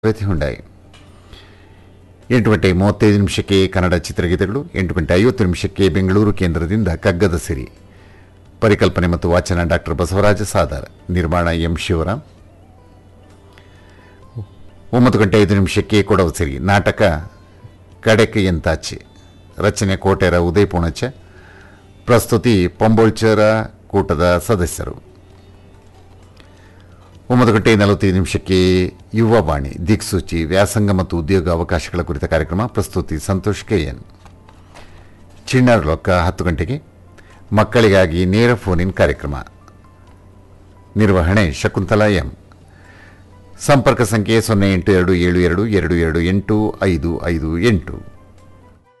ಜ್ಯೋತಿ ಹುಂಡಾಯಿ ಎಂಟು ಗಂಟೆ ಮೂವತ್ತೈದು ನಿಮಿಷಕ್ಕೆ ಕನ್ನಡ ಚಿತ್ರಗೀತೆಗಳು ಎಂಟು ಗಂಟೆ ಐವತ್ತು ನಿಮಿಷಕ್ಕೆ ಬೆಂಗಳೂರು ಕೇಂದ್ರದಿಂದ ಕಗ್ಗದ ಸಿರಿ ಪರಿಕಲ್ಪನೆ ಮತ್ತು ವಾಚನ ಡಾಕ್ಟರ್ ಬಸವರಾಜ ಸಾದಾರ್ ನಿರ್ಮಾಣ ಎಂ ಶಿವರಾಮ್ ಒಂಬತ್ತು ಗಂಟೆ ಐದು ನಿಮಿಷಕ್ಕೆ ಕೊಡವ ಸಿರಿ ನಾಟಕ ಕಡೆಕೆ ಎಂತಾಚೆ ರಚನೆ ಕೋಟೆರ ಉದಯ ಪುಣಚ ಪ್ರಸ್ತುತಿ ಪಂಬೋಳ್ಚರ ಕೂಟದ ಸದಸ್ಯರು ಒಂಬತ್ತು ಗಂಟೆ ನಲವತ್ತೈದು ನಿಮಿಷಕ್ಕೆ ಯುವವಾಣಿ ದಿಕ್ಸೂಚಿ ವ್ಯಾಸಂಗ ಮತ್ತು ಉದ್ಯೋಗ ಅವಕಾಶಗಳ ಕುರಿತ ಕಾರ್ಯಕ್ರಮ ಪ್ರಸ್ತುತಿ ಸಂತೋಷ್ ಕೆಎನ್ ಚಿಣ್ಣರ ಲೊಕ್ಕ ಹತ್ತು ಗಂಟೆಗೆ ಮಕ್ಕಳಿಗಾಗಿ ನೇರ ಫೋನ್ ಕಾರ್ಯಕ್ರಮ ನಿರ್ವಹಣೆ ಶಕುಂತಲಾ ಎಂ ಸಂಪರ್ಕ ಸಂಖ್ಯೆ ಸೊನ್ನೆ ಎಂಟು ಎರಡು ಏಳು ಎರಡು ಎರಡು ಎರಡು ಎಂಟು ಐದು ಐದು ಎಂಟು